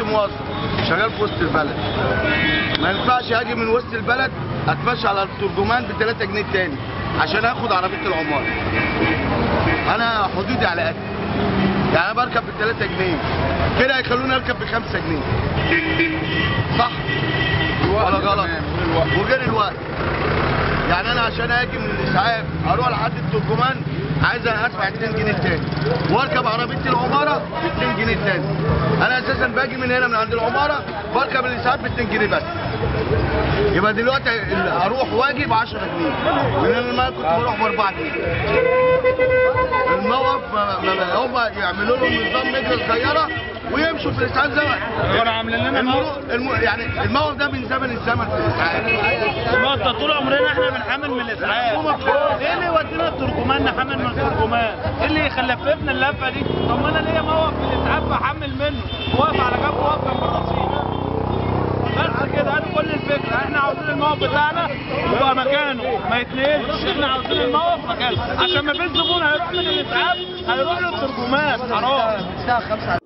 دلوقتي موظف شغال في وسط البلد ما ينفعش اجي من وسط البلد اتمشى على الترجمان ب 3 جنيه تاني عشان اخد عربيه العماره انا حدودي على قد يعني انا بركب ب 3 جنيه كده هيخلوني اركب ب 5 جنيه صح ولا غلط وغير الوقت يعني انا عشان اجي من الاسعاف اروح لحد الترجمان عايز ادفع 2 جنيه تاني واركب عربيه العماره ب 2 جنيه تاني انا اساسا باجي من هنا من عند العماره بركب الاسعاف ب 2 جنيه بس يبقى دلوقتي ال- اروح واجي ب 10 جنيه لان انا كنت بروح ب 4 جنيه الموقف ما- ما- ما- هم يعملوا لهم نظام نجره صغيره ويمشوا في الاسعاف زي ما كانوا عاملين لنا المرو... الم... يعني الموقف ده من زمن الزمن في الاسعاف ما انت طول عمرنا احنا بنحمل من الاسعاف ايه اللي يودينا الترجمان نحمل من الترجمان ايه اللي يخلففنا اللفه دي طب ما انا ليا موقف في الاسعاف بحمل منه واقف على جنب واقف جنب الرصيف بس كده ادي كل الفكره احنا عاوزين الموقف بتاعنا يبقى مكانه ما يتنقلش احنا عاوزين الموقف مكانه عشان ما فيش زبون هيروح من الاسعاف هيروح للترجمان حرام الساعه 5